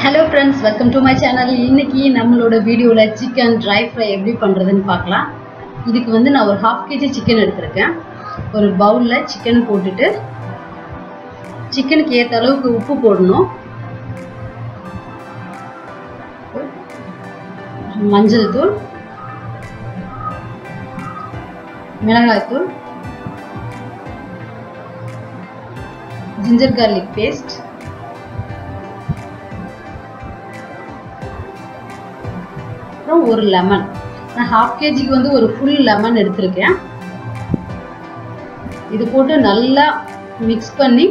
hello friends welcome to my channel இன்னைக்கு நம்மளோட வீடியோவில் சிக்கன் ட்ரை ஃப்ரை எப்படி பண்ணுறதுன்னு பார்க்கலாம் இதுக்கு வந்து நான் ஒரு ஹாஃப் கேஜி சிக்கன் எடுத்திருக்கேன் ஒரு பவுலில் சிக்கன் போட்டுட்டு சிக்கனுக்கு ஏற்ற அளவுக்கு உப்பு போடணும் மஞ்சள் தூள் மிளகாய் தூள் ஜிஞ்சர் கார்லிக் பேஸ்ட் அப்புறம் ஒரு லெமன் நான் ஹாஃப் கேஜிக்கு வந்து ஒரு ஃபுல் லெமன் எடுத்திருக்கேன் இது போட்டு நல்லா மிக்ஸ் பண்ணி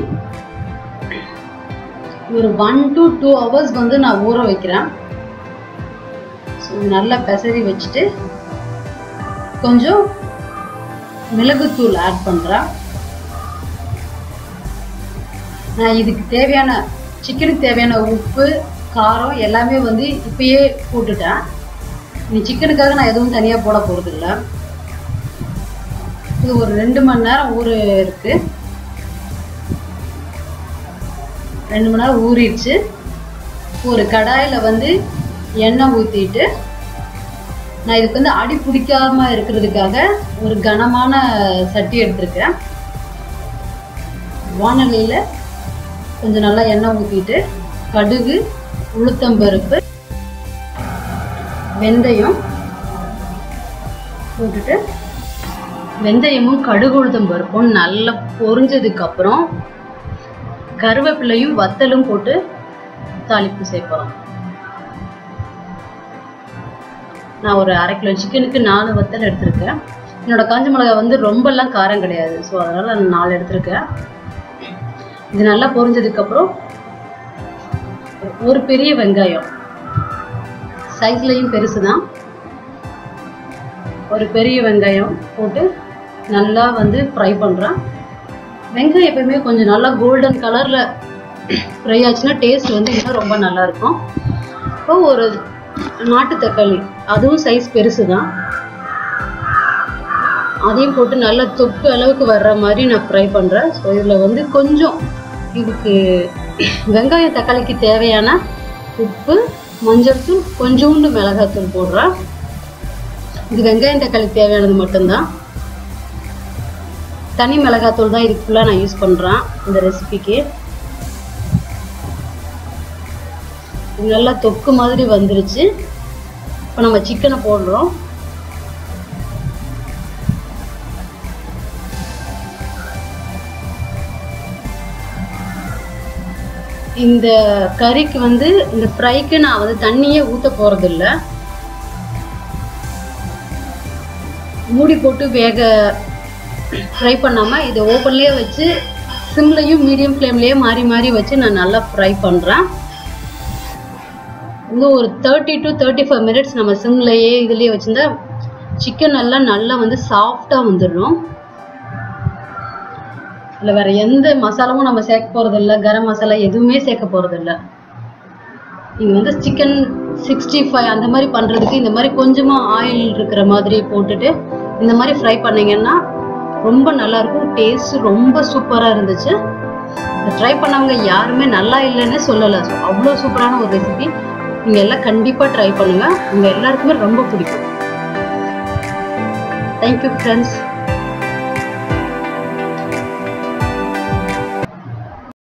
ஒரு ஒன் டு டூ ஹவர்ஸ் வந்து நான் ஊற வைக்கிறேன் ஸோ நல்லா பெசரி வச்சுட்டு கொஞ்சம் மிளகுத்தூள் ஆட் பண்ணுறேன் நான் இதுக்கு தேவையான சிக்கனுக்கு தேவையான உப்பு காரம் எல்லாமே வந்து இப்பயே போட்டுட்டேன் நீ சிக்கனுக்காக நான் எதுவும் தனியாக போட போகிறது இல்லை இது ஒரு ரெண்டு மணி நேரம் ஊற இருக்கு ரெண்டு மணி நேரம் ஊறிடுச்சு ஒரு கடாயில் வந்து எண்ணெய் ஊற்றிட்டு நான் இதுக்கு வந்து அடி பிடிக்காம இருக்கிறதுக்காக ஒரு கனமான சட்டி எடுத்திருக்கேன் வானொலியில் கொஞ்சம் நல்லா எண்ணெய் ஊற்றிட்டு கடுகு உளுத்தம்பருப்பு வெந்தயம் போட்டுட்டு வெந்தயமும் கடுகு உளுத்தம் பருப்பும் நல்லா பொரிஞ்சதுக்கு அப்புறம் கருவேப்பிலையும் வத்தலும் போட்டு தாளிப்பு சேர்ப்போம் நான் ஒரு அரை கிலோ சிக்கனுக்கு நாலு வத்தல் எடுத்திருக்கேன் என்னோட காஞ்ச மிளகா வந்து ரொம்பலாம் காரம் கிடையாது ஸோ அதனால் நான் நாலு எடுத்திருக்கேன் இது நல்லா பொரிஞ்சதுக்கு அப்புறம் ஒரு பெரிய வெங்காயம் சைஸ்லையும் பெருசு தான் ஒரு பெரிய வெங்காயம் போட்டு நல்லா வந்து ஃப்ரை பண்ணுறேன் வெங்காயம் எப்பயுமே கொஞ்சம் நல்லா கோல்டன் கலரில் ஃப்ரை ஆச்சுன்னா டேஸ்ட் வந்து இன்னும் ரொம்ப நல்லா இருக்கும் இப்போ ஒரு நாட்டு தக்காளி அதுவும் சைஸ் பெருசு தான் அதையும் போட்டு நல்லா தொக்கு அளவுக்கு வர்ற மாதிரி நான் ஃப்ரை பண்ணுறேன் ஸோ இதில் வந்து கொஞ்சம் இதுக்கு வெங்காயம் தக்காளிக்கு தேவையான உப்பு மஞ்சள் தூள் கொஞ்சோண்டு மிளகாத்தூள் போடுறேன் இது வெங்காயம் தக்காளி தேவையானது மட்டும்தான் தனி மிளகாத்தூள் தான் இதுக்கு ஃபுல்லாக நான் யூஸ் பண்ணுறேன் இந்த ரெசிபிக்கு இது நல்லா தொக்கு மாதிரி வந்துருச்சு இப்போ நம்ம சிக்கனை போடுறோம் இந்த கறிக்கு வந்து இந்த ஃப்ரைக்கு நான் வந்து தண்ணியே ஊற்ற போகிறதில்ல மூடி போட்டு வேக ஃப்ரை பண்ணாமல் இதை ஓப்பன்லேயே வச்சு சிம்லையும் மீடியம் ஃப்ளேம்லேயே மாறி மாறி வச்சு நான் நல்லா ஃப்ரை பண்ணுறேன் இன்னும் ஒரு thirty to thirty five minutes நம்ம சிம்லையே இதுலேயே வச்சுருந்தா சிக்கன் எல்லாம் நல்லா வந்து சாஃப்டாக வந்துடும் இல்லை வேற எந்த மசாலாவும் நம்ம சேர்க்க போகிறதில்ல கரம் மசாலா எதுவுமே சேர்க்க போகிறதில்ல நீங்கள் வந்து சிக்கன் சிக்ஸ்டி ஃபைவ் அந்த மாதிரி பண்ணுறதுக்கு இந்த மாதிரி கொஞ்சமாக ஆயில் இருக்கிற மாதிரி போட்டுட்டு இந்த மாதிரி ஃப்ரை பண்ணீங்கன்னா ரொம்ப நல்லாயிருக்கும் டேஸ்ட் ரொம்ப சூப்பராக இருந்துச்சு ட்ரை பண்ணவங்க யாருமே நல்லா இல்லைன்னு சொல்லலை ஸோ அவ்வளோ சூப்பரான ஒரு ரெசிபி நீங்கள் எல்லாம் கண்டிப்பாக ட்ரை பண்ணுங்கள் உங்கள் எல்லாருக்குமே ரொம்ப பிடிக்கும் தேங்க்யூ ஃப்ரெண்ட்ஸ்